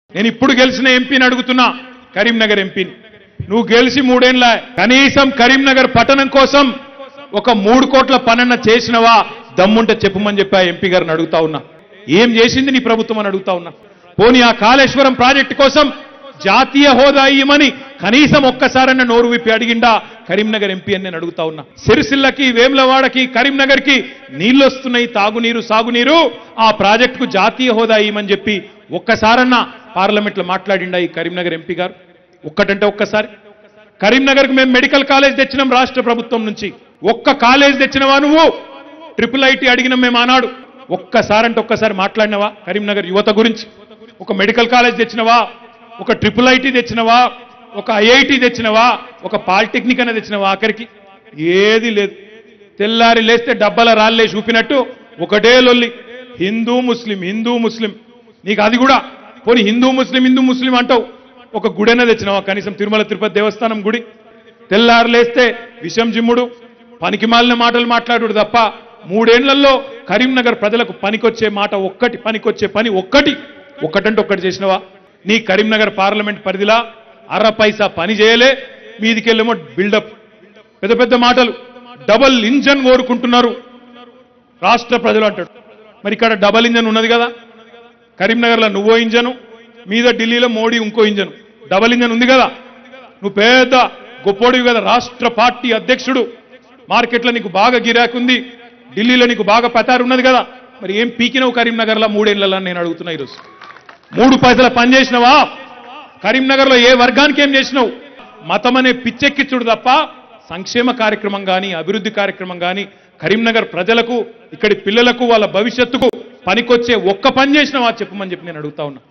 నేను ఇప్పుడు గెలిచిన ఎంపీని అడుగుతున్నా కరీంనగర్ ఎంపీని నువ్వు గెలిచి మూడేళ్ళ కనీసం కరీంనగర్ పట్టణం కోసం ఒక మూడు కోట్ల పనన్న చేసినవా దమ్ముంటే చెప్పమని చెప్పి ఆ ఎంపీ గారిని అడుగుతా ఉన్నా ఏం చేసింది నీ ప్రభుత్వం అని అడుగుతా ఉన్నా పోనీ ఆ కాళేశ్వరం ప్రాజెక్టు కోసం జాతీయ హోదా ఇయ్యమని కనీసం ఒక్కసారన్న నోరు విప్పి అడిగిండా కరీంనగర్ ఎంపీ అని నేను అడుగుతా ఉన్నా సిరిసిల్లకి వేములవాడకి కరీంనగర్కి నీళ్లు వస్తున్నాయి తాగునీరు సాగునీరు ఆ ప్రాజెక్టుకు జాతీయ హోదా ఇయ్యమని చెప్పి ఒక్కసారన్న పార్లమెంట్లో మాట్లాడిండా ఈ కరీంనగర్ ఎంపీ గారు ఒక్కటంటే ఒక్కసారి కరీంనగర్కి మేము మెడికల్ కాలేజ్ తెచ్చినాం రాష్ట్ర ప్రభుత్వం నుంచి ఒక్క కాలేజ్ తెచ్చినవా నువ్వు ట్రిపుల్ ఐటీ అడిగినాం మేము ఆనాడు ఒక్కసారంటే ఒక్కసారి మాట్లాడినవా కరీంనగర్ యువత గురించి ఒక మెడికల్ కాలేజ్ తెచ్చినవా ఒక ట్రిపుల్ ఐటీ తెచ్చినవా ఒక ఐఐటి తెచ్చినవా ఒక పాలిటెక్నిక్ అనేది తెచ్చినవా ఆఖరికి ఏది లేదు తెల్లారి లేస్తే డబ్బల రాళ్ళే చూపినట్టు ఒకటే లొల్లి హిందూ ముస్లిం హిందూ ముస్లిం నీకు అది కూడా పోనీ హిందూ ముస్లిం హిందూ ముస్లిం అంటావు ఒక గుడైనా తెచ్చినావా కనీసం తిరుమల తిరుపతి దేవస్థానం గుడి తెల్లారు లేస్తే విషం జిమ్ముడు పనికి మాలిన మాటలు మాట్లాడు తప్ప మూడేళ్లలో కరీంనగర్ ప్రజలకు పనికొచ్చే మాట ఒక్కటి పనికొచ్చే పని ఒక్కటి ఒక్కటంటే ఒక్కటి చేసినవా నీ కరీంనగర్ పార్లమెంట్ పరిధిలా అర పైసా పని చేయలే మీదికెళ్ళేమో బిల్డప్ పెద్ద పెద్ద మాటలు డబల్ ఇంజన్ కోరుకుంటున్నారు రాష్ట్ర ప్రజలు అంటాడు మరి ఇక్కడ డబల్ ఇంజన్ ఉన్నది కదా కరీంనగర్లో నువ్వో ఇంజను మీద ఢిల్లీలో మోడీ ఇంకో ఇంజను డబల్ ఇంజన్ ఉంది కదా నువ్వు పెద్ద గొప్పోడివి కదా రాష్ట్ర పార్టీ అధ్యక్షుడు మార్కెట్లో నీకు బాగా గిరాకుంది ఢిల్లీలో నీకు బాగా పతారు ఉన్నది కదా మరి ఏం పీకినవు కరీంనగర్లో మూడేళ్లలో అని నేను అడుగుతున్నా ఈరోజు మూడు పైసల పని చేసినవా కరీంనగర్లో ఏ వర్గానికి ఏం చేసినావు మతం అనే పిచ్చెక్కిచ్చుడు తప్ప సంక్షేమ కార్యక్రమం కానీ అభివృద్ధి కార్యక్రమం కానీ కరీంనగర్ ప్రజలకు ఇక్కడి పిల్లలకు వాళ్ళ భవిష్యత్తుకు పనికొచ్చే ఒక్క పని చేసినవా చెప్పమని చెప్పి నేను అడుగుతా ఉన్నా